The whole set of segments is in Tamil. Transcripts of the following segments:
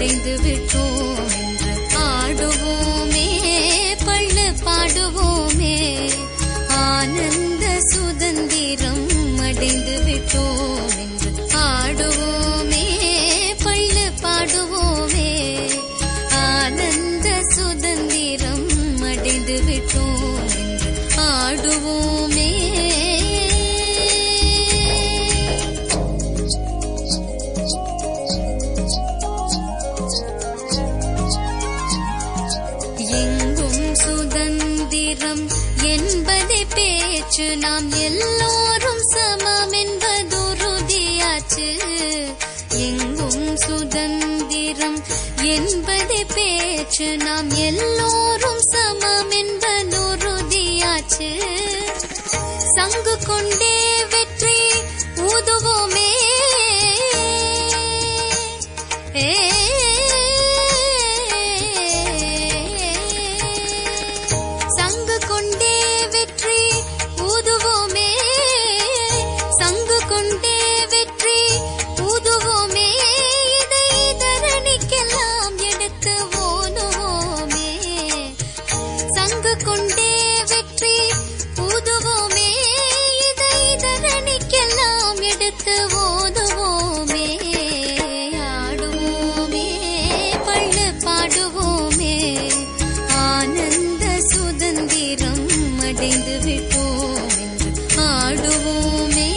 அடைந்து விட்டோம் என்று ஆடுவோமே பள்ளு பாடுவோமே ஆனந்த சுதந்திரம் அடைந்து விட்டோம் என்று ஆடுவோமே பள்ளு பாடுவோமே ஆனந்த சுதந்திரம் அடைந்து விட்டோம் என்று ஆடுவோமே எங்கும் சுதந்திரம் என்பதை பேச்சு நாம் எல்லோரும் சமம் என்பதுறுதியாச்சு எங்கும் சுதந்திரம் என்பதை பேச்சு நாம் எல்லோரும் சமம் என்பதுறுதியாச்சு சங்கு கொண்டே வெற்றி ஊதுவோமே ஏ சங்கு கொண்டே வெற்றி ஊதுவோமே சங்கு கொண்டே வெற்றி ஊதுவோமே இதை தரணிக்கெல்லாம் எடுத்து ஓதுவோமே சங்கு கொண்டே வெற்றி ஊதுவோமே இதை தரணிக்கெல்லாம் எடுத்து ஓதுவோமே ஆடுவோமே பள்ளு பாடுவோமே ஆனந்த சுதந்திரம் அடைந்து விட்டோம் என்று ஆடுவோமே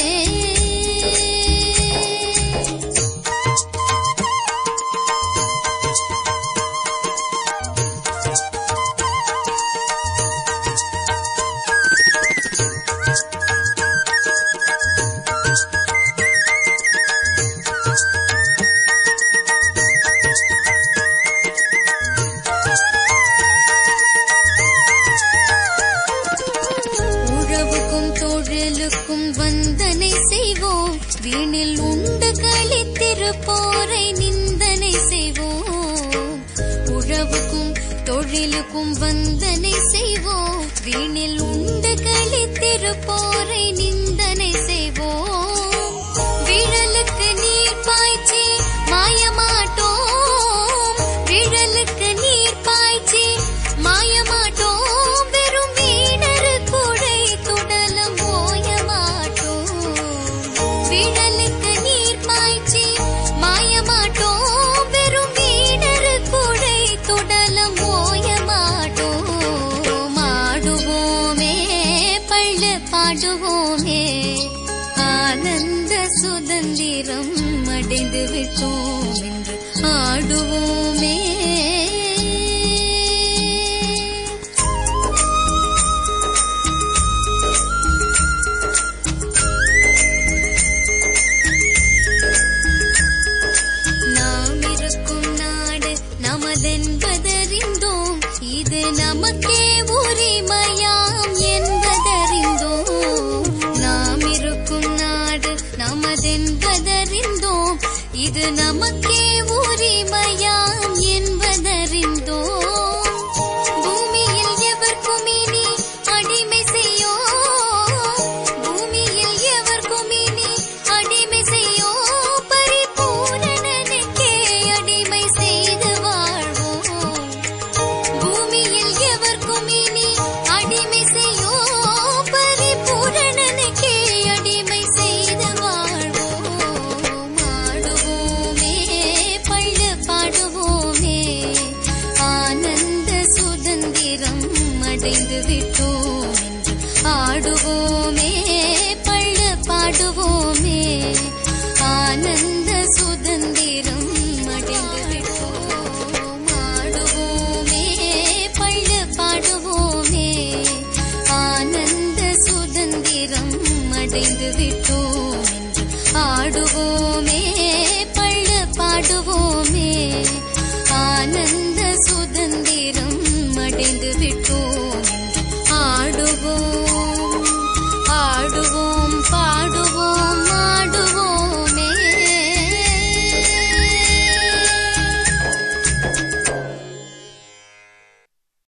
உழவுக்கும் தொழிலுக்கும் வந்தனை செய்வோம் வீணில் உண்டு களித்திருப்போரை நிந்தனை செய்வோம் உழவுக்கும் தொழிலுக்கும் வந்தனை செய்வோம் வீணில் உண்டு களித்திருப்போரை நிந்தனை செய்வோம் விழலுக்கு நீர் பாய்ச்சி மாயமாட்டோம் விழலுக்கு நீர் பாய்ச்சி மாயமாட்டோம் வெறும் வீணரு குடை துடலம் ஓயமாட்டோம் விழலுக்கு நீர் பாய்ச்சி மாயமாட்டோம் வெறும் வீணரு குடை துடலம் ஓயமாட்டோம் ஆடுவோமே பள்ளு பாடுவோமே ஆனந்த சுதந்திரம் அடைந்து விட்டோம் என்று ஆடுவோமே நாம் இருக்கும் நாடு நமதென்பதறிந்தோம் இது நமக்கே உரிமையாம் என்பதறிந்தோம் நாம் இருக்கும் நாடு நமதென்பதறிந்தோம் இது நமக்கே உரிமையாம் என்பதறிந்தோம் பூமியில் எவர்க்கும் இனி அடிமை செய்யோ பூமியில் எவர்க்கும் இனி அடிமை செய்யோ பரிபூரணனுக்கே அடிமை செய்து வாழ்வோம் பூமியில் எவர்க்கும் இனி அடிமை செய்யோ பரிபூரணனுக்கே அடிமை செய்து வாழ்வோம் ஆடுவோமே பள்ளு பாடுவோமே ஆனந்த சுதந்திரம் அடைந்து விட்டோம் என்று ஆடுவோமே பள்ளு பாடுவோமே ஆனந்த சுதந்திரம் அடைந்து விட்டோம் ஆடுவோமே பள்ளு பாடுவோமே ஆனந்த சுதந்திரம் அடைந்து விட்டோம் என்று ஆடுவோமே பள்ளு பாடுவோமே ஆனந்த சுதந்திரம் அடைந்து விட்டோம் என்று ஆடுவோம் ஆடுவோம்